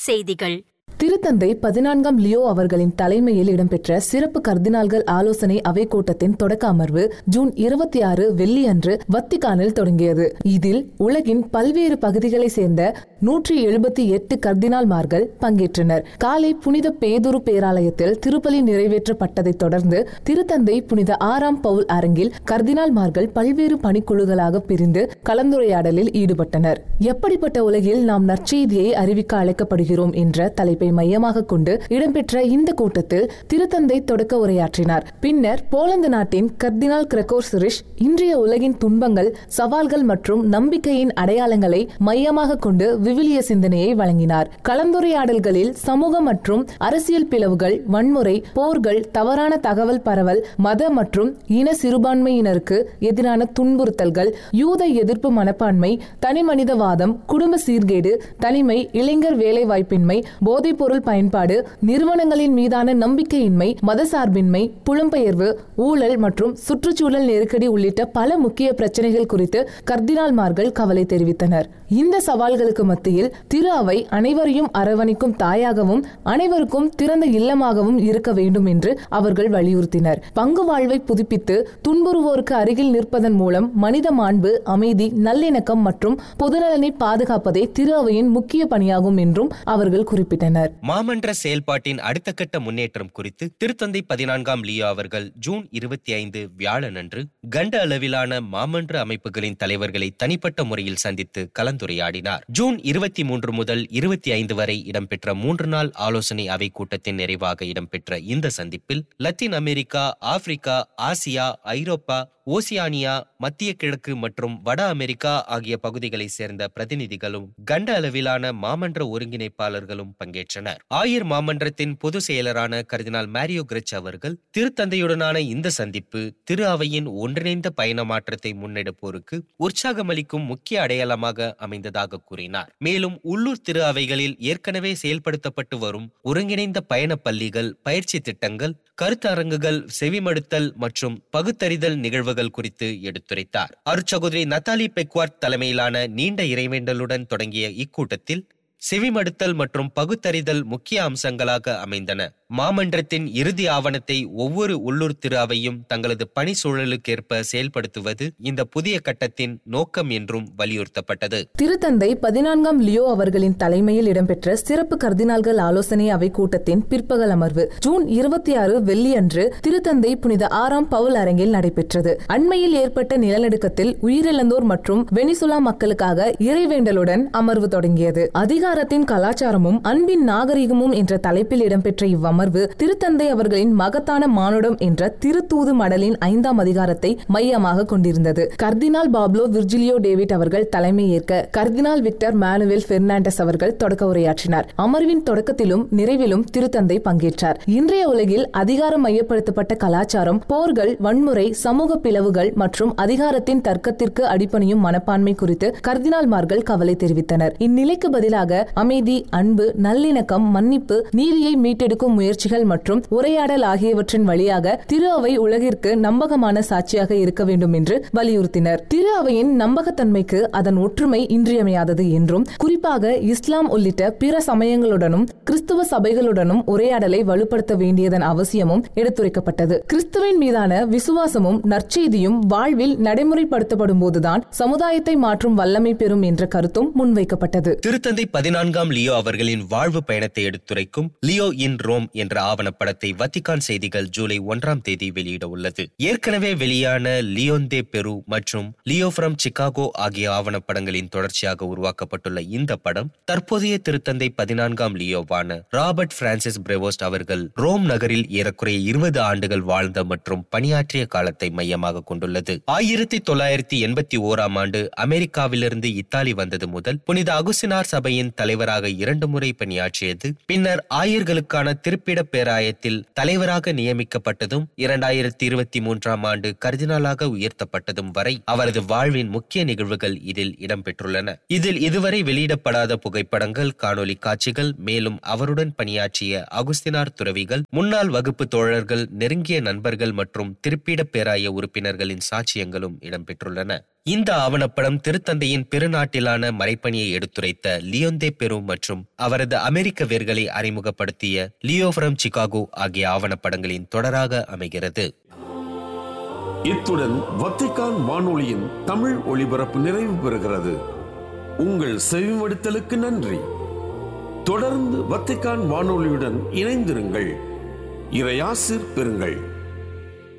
செய்திகள் திருத்தந்தை பதினான்காம் லியோ அவர்களின் தலைமையில் இடம்பெற்ற சிறப்பு கர்தினால்கள் ஆலோசனை அவை கூட்டத்தின் தொடக்க அமர்வு ஜூன் இருபத்தி ஆறு வெள்ளி அன்று வத்திகானில் தொடங்கியது இதில் உலகின் பல்வேறு பகுதிகளை சேர்ந்த நூற்றி எழுபத்தி எட்டு கர்தினால்மார்கள் பங்கேற்றனர் காலை புனித பேதுரு பேராலயத்தில் திருப்பலி நிறைவேற்றப்பட்டதைத் தொடர்ந்து திருத்தந்தை புனித ஆறாம் பவுல் அரங்கில் கர்தினால்மார்கள் பல்வேறு பணிக்குழுக்களாக பிரிந்து கலந்துரையாடலில் ஈடுபட்டனர் எப்படிப்பட்ட உலகில் நாம் நற்செய்தியை அறிவிக்க அழைக்கப்படுகிறோம் என்ற தலைப்பை மையமாக கொண்டு இடம்பெற்ற இந்த கூட்டத்தில் திருத்தந்தை தொடக்க உரையாற்றினார் பின்னர் போலந்து நாட்டின் கர்தினால் கிரகோர் சுரிஷ் இன்றைய உலகின் துன்பங்கள் சவால்கள் மற்றும் நம்பிக்கையின் அடையாளங்களை மையமாக கொண்டு விவிலிய சிந்தனையை வழங்கினார் கலந்துரையாடல்களில் சமூக மற்றும் அரசியல் பிளவுகள் வன்முறை போர்கள் தவறான தகவல் பரவல் மத மற்றும் இன சிறுபான்மையினருக்கு எதிரான துன்புறுத்தல்கள் யூத எதிர்ப்பு மனப்பான்மை தனிமனிதவாதம் குடும்ப சீர்கேடு தனிமை இளைஞர் வேலைவாய்ப்பின்மை போதைப்பொருள் பயன்பாடு நிறுவனங்களின் மீதான நம்பிக்கையின்மை மதசார்பின்மை புலம்பெயர்வு ஊழல் மற்றும் சுற்றுச்சூழல் நெருக்கடி உள்ளிட்ட பல முக்கிய பிரச்சனைகள் குறித்து கர்தினால்மார்கள் கவலை தெரிவித்தனர் இந்த சவால்களுக்கு மத்தியில் திரு அவை அனைவரையும் அரவணைக்கும் தாயாகவும் அனைவருக்கும் திறந்த இல்லமாகவும் இருக்க வேண்டும் என்று அவர்கள் வலியுறுத்தினர் பங்கு வாழ்வை புதுப்பித்து துன்புறுவோருக்கு அருகில் நிற்பதன் மூலம் மனித மாண்பு அமைதி நல்லிணக்கம் மற்றும் பொதுநலனை பாதுகாப்பதே திரு அவையின் முக்கிய பணியாகும் என்றும் அவர்கள் குறிப்பிட்டனர் மாமன்ற செயல்பாட்டின் அடுத்த கட்ட முன்னேற்றம் குறித்து திருத்தந்தை பதினான்காம் லியோ அவர்கள் ஜூன் இருபத்தி ஐந்து வியாழனன்று கண்ட அளவிலான மாமன்ற அமைப்புகளின் தலைவர்களை தனிப்பட்ட முறையில் சந்தித்து கலந்துரையாடினார் ஜூன் இருபத்தி மூன்று முதல் இருபத்தி ஐந்து வரை இடம்பெற்ற மூன்று நாள் ஆலோசனை அவை கூட்டத்தின் நிறைவாக இடம்பெற்ற இந்த சந்திப்பில் லத்தீன் அமெரிக்கா ஆப்பிரிக்கா ஆசியா ஐரோப்பா ஓசியானியா மத்திய கிழக்கு மற்றும் வட அமெரிக்கா ஆகிய பகுதிகளை சேர்ந்த பிரதிநிதிகளும் கண்ட அளவிலான மாமன்ற ஒருங்கிணைப்பாளர்களும் பங்கேற்றனர் ஆயர் மாமன்றத்தின் பொதுச் செயலரான கர்தினால் மேரியோ கிரெச் அவர்கள் திருத்தந்தையுடனான இந்த சந்திப்பு திரு அவையின் ஒன்றிணைந்த பயண மாற்றத்தை முன்னெடுப்போருக்கு உற்சாகமளிக்கும் முக்கிய அடையாளமாக அமைந்ததாக கூறினார் மேலும் உள்ளூர் திரு அவைகளில் ஏற்கனவே செயல்படுத்தப்பட்டு வரும் ஒருங்கிணைந்த பயண பள்ளிகள் பயிற்சி திட்டங்கள் கருத்தரங்குகள் செவிமடுத்தல் மற்றும் பகுத்தறிதல் நிகழ்வுகள் குறித்து எடுத்துரைத்தார் அருட்சகோதரி நத்தாலி பெக்வார்ட் தலைமையிலான நீண்ட இறைவேண்டலுடன் தொடங்கிய இக்கூட்டத்தில் செவிமடுத்தல் மற்றும் பகுத்தறிதல் முக்கிய அம்சங்களாக அமைந்தன மாமன்றத்தின் இறுதி ஆவணத்தை ஒவ்வொரு உள்ளூர் திரு அவையும் தங்களது பணி சூழலுக்கேற்ப செயல்படுத்துவது இந்த புதிய கட்டத்தின் நோக்கம் என்றும் வலியுறுத்தப்பட்டது திருத்தந்தை பதினான்காம் லியோ அவர்களின் தலைமையில் இடம்பெற்ற சிறப்பு கர்தினால்கள் ஆலோசனை அவை கூட்டத்தின் பிற்பகல் அமர்வு ஜூன் இருபத்தி ஆறு வெள்ளியன்று திருத்தந்தை புனித ஆறாம் பவுல் அரங்கில் நடைபெற்றது அண்மையில் ஏற்பட்ட நிலநடுக்கத்தில் உயிரிழந்தோர் மற்றும் வெனிசுலா மக்களுக்காக இறைவேண்டலுடன் அமர்வு தொடங்கியது அதிகாரத்தின் கலாச்சாரமும் அன்பின் நாகரிகமும் என்ற தலைப்பில் இடம்பெற்ற இவ்வமர்வு திருத்தந்தை அவர்களின் மகத்தான மானுடம் என்ற திருத்தூது மடலின் ஐந்தாம் அதிகாரத்தை மையமாக கொண்டிருந்தது கர்தினால் பாப்லோ விர்ஜிலியோ டேவிட் அவர்கள் தலைமை ஏற்க கர்தினால் விக்டர் மானுவேல் பெர்னாண்டஸ் அவர்கள் தொடக்க உரையாற்றினார் அமர்வின் தொடக்கத்திலும் நிறைவிலும் திருத்தந்தை பங்கேற்றார் இன்றைய உலகில் அதிகாரம் மையப்படுத்தப்பட்ட கலாச்சாரம் போர்கள் வன்முறை சமூக பிளவுகள் மற்றும் அதிகாரத்தின் தர்க்கத்திற்கு அடிப்பணியும் மனப்பான்மை குறித்து கர்தினால்மார்கள் கவலை தெரிவித்தனர் இந்நிலைக்கு பதிலாக அமைதி அன்பு நல்லிணக்கம் மன்னிப்பு நீதியை மீட்டெடுக்கும் முயற்சிகள் மற்றும் உரையாடல் ஆகியவற்றின் வழியாக திரு அவை உலகிற்கு நம்பகமான சாட்சியாக இருக்க வேண்டும் என்று வலியுறுத்தினர் திரு அவையின் நம்பகத்தன்மைக்கு அதன் ஒற்றுமை இன்றியமையாதது என்றும் குறிப்பாக இஸ்லாம் உள்ளிட்ட பிற சமயங்களுடனும் கிறிஸ்துவ சபைகளுடனும் உரையாடலை வலுப்படுத்த வேண்டியதன் அவசியமும் எடுத்துரைக்கப்பட்டது கிறிஸ்துவின் மீதான விசுவாசமும் நற்செய்தியும் வாழ்வில் நடைமுறைப்படுத்தப்படும் போதுதான் சமுதாயத்தை மாற்றும் வல்லமை பெறும் என்ற கருத்தும் முன்வைக்கப்பட்டது திருத்தந்தை பதினான்காம் லியோ அவர்களின் வாழ்வு பயணத்தை எடுத்துரைக்கும் லியோ இன் ரோம் என்ற ஆவணப்படத்தை வத்திகான் செய்திகள் ஜூலை ஒன்றாம் தேதி வெளியிட உள்ளது ஏற்கனவே வெளியான லியோந்தே பெரு மற்றும் லியோ ஃப்ரம் சிகாகோ ஆகிய ஆவணப்படங்களின் தொடர்ச்சியாக உருவாக்கப்பட்டுள்ள இந்த படம் தற்போதைய திருத்தந்தை பதினான்காம் லியோவான ராபர்ட் பிரான்சிஸ் பிரேவோஸ்ட் அவர்கள் ரோம் நகரில் ஏறக்குறைய இருபது ஆண்டுகள் வாழ்ந்த மற்றும் பணியாற்றிய காலத்தை மையமாக கொண்டுள்ளது ஆயிரத்தி தொள்ளாயிரத்தி எண்பத்தி ஓராம் ஆண்டு அமெரிக்காவிலிருந்து இத்தாலி வந்தது முதல் புனித அகுசினார் சபையின் தலைவராக இரண்டு முறை பணியாற்றியது பின்னர் ஆயர்களுக்கான திருப்பிட பேராயத்தில் தலைவராக நியமிக்கப்பட்டதும் இரண்டாயிரத்தி இருபத்தி மூன்றாம் ஆண்டு கர்தினாலாக உயர்த்தப்பட்டதும் வரை அவரது வாழ்வின் முக்கிய நிகழ்வுகள் இதில் இடம்பெற்றுள்ளன இதில் இதுவரை வெளியிடப்படாத புகைப்படங்கள் காணொலி காட்சிகள் மேலும் அவருடன் பணியாற்றிய அகுஸ்தினார் துறவிகள் முன்னாள் வகுப்பு தோழர்கள் நெருங்கிய நண்பர்கள் மற்றும் திருப்பிட பேராய உறுப்பினர்களின் சாட்சியங்களும் இடம்பெற்றுள்ளன இந்த ஆவணப்படம் திருத்தந்தையின் பெருநாட்டிலான மறைப்பணியை எடுத்துரைத்த லியோந்தே பெரு மற்றும் அவரது அமெரிக்க வேர்களை அறிமுகப்படுத்திய லியோ ஃப்ரம் சிகாகோ ஆகிய ஆவணப்படங்களின் தொடராக அமைகிறது இத்துடன் வத்திக்கான் வானொலியின் தமிழ் ஒளிபரப்பு நிறைவு பெறுகிறது உங்கள் செவிமடுத்தலுக்கு நன்றி தொடர்ந்து வத்திக்கான் வானொலியுடன் இணைந்திருங்கள் இறையாசிர் பெறுங்கள்